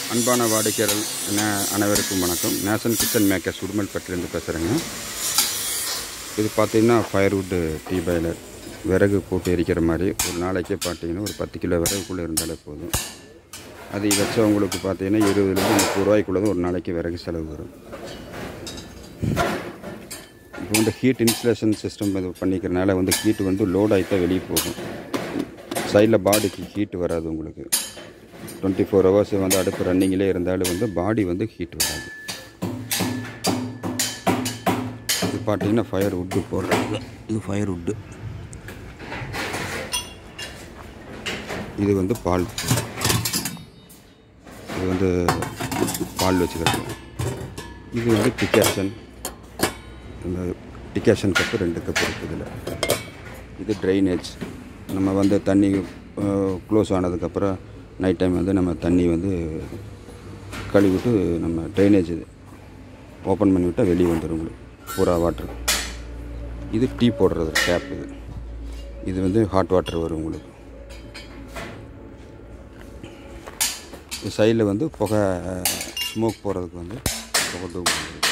அன்பான வாடிக்கையாளர் நே- அனைவருக்கும் வணக்கம் நேஷன் கிச்சன் மேக்கர்ஸ் உடுமல்பேட்டிலேருந்து பேசுகிறேங்க இது பார்த்தீங்கன்னா ஃபயர்வுட்டு டீ பாய்லர் விறகு போட்டு எரிக்கிற மாதிரி ஒரு நாளைக்கே பார்த்தீங்கன்னா ஒரு பத்து கிலோ விறகுக்குள்ளே இருந்தாலே போதும் அது வச்சவங்களுக்கு பார்த்தீங்கன்னா இருபதுலேருந்து முப்பது ரூபாய்க்குள்ளே தான் ஒரு நாளைக்கு விறகு செலவு வரும் இப்போ வந்து ஹீட் இன்சுலேஷன் சிஸ்டம் இது பண்ணிக்கிறனால வந்து ஹீட் வந்து லோட் ஆகிட்டா வெளியே போகும் சைடில் பாடிக்கு ஹீட் வராது உங்களுக்கு டுவெண்ட்டி ஃபோர் ஹவர்ஸ் வந்து அடுப்பு ரன்னிங்கிலே இருந்தாலும் வந்து பாடி வந்து ஹீட் வராது இது பார்த்தீங்கன்னா ஃபயர் வுட்டு போடுறாங்க இது ஃபயர் வுட்டு இது வந்து பால் இது வந்து பால் வச்சுக்கிறது இது வந்து டிகாஷன் இந்த டிகாஷன் கப்பு ரெண்டு கப் இருக்குது இதில் இது ட்ரைனேஜ் நம்ம வந்து தண்ணி க்ளோஸ் ஆனதுக்கப்புறம் நைட் டைம் வந்து நம்ம தண்ணி வந்து கழுவிட்டு நம்ம ட்ரைனேஜ் இது ஓப்பன் பண்ணி விட்டால் வெளியே வந்துடும் உங்களுக்கு பூரா வாட்டர் இது டீ போடுறது டேப் இது இது வந்து ஹாட் வாட்டர் வரும் உங்களுக்கு சைடில் வந்து புகை ஸ்மோக் போகிறதுக்கு வந்து புகை தூக்கு வந்துடும்